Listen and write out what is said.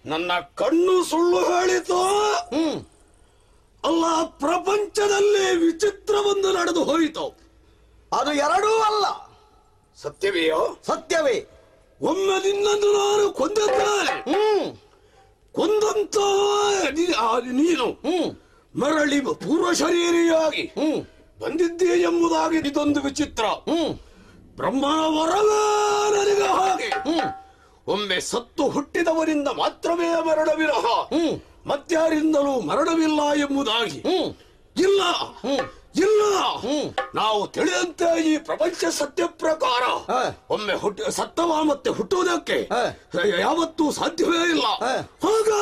ನನ್ನ ಕಣ್ಣು ಸುಳ್ಳು ಹೇಳಿತು ಹ್ಮ್ ಅಲ್ಲ ಪ್ರಪಂಚದಲ್ಲಿ ವಿಚಿತ್ರವೊಂದು ನಡೆದು ಹೋಯಿತು ಅದು ಎರಡೂ ಅಲ್ಲ ಸತ್ಯವೆಯೋ ಸತ್ಯವೇ ಒಮ್ಮೆ ನಿನ್ನನ್ನು ನಾನು ಕೊಂದಿದ್ದೇನೆ ಹ್ಮ್ ಕೊಂದಂತ ನೀ- ಆ ನೀನು ಹ್ಮ್ ಮರಳಿ ಪೂರ್ವ ಶರೀರಿಯಾಗಿ ಹ್ಮ್ ಬಂದಿದ್ದೆ ಎಂಬುದಾಗಿ ಇದೊಂದು ವಿಚಿತ್ರ ಹ್ಮ್ ಬ್ರಹ್ಮನ ವರವೇ ನನಗೆ ಹಾಗೆ ಹ್ಮ್ ಒಮ್ಮೆ ಸತ್ತು ಹುಟ್ಟಿದವರಿಂದ ಮಾತ್ರವೇ ಮರಣವಿರಹ ಹ್ಮ್ ಮತ್ಯಾರಿಂದಲೂ ಮರಣವಿಲ್ಲ ಎಂಬುದಾಗಿ ಹ್ಮ್ ಇಲ್ಲ ಹ್ಮ್ ಇಲ್ಲ ಹ್ಮ್. ನಾವು ತಿಳಿದಂತೆ ಈ ಪ್ರಪಂಚ ಸತ್ಯ ಪ್ರಕಾರ ಹಾ. ಒಮ್ಮೆ ಹುಟ್ಟಿ ಸತ್ತವ ಮತ್ತೆ ಹುಟ್ಟುವುದಕ್ಕೆ ಹಾ. ಯಾವತ್ತೂ ಸಾಧ್ಯವೇ ಇಲ್ಲ ಹಾ. ಹಾಗಾಗಿ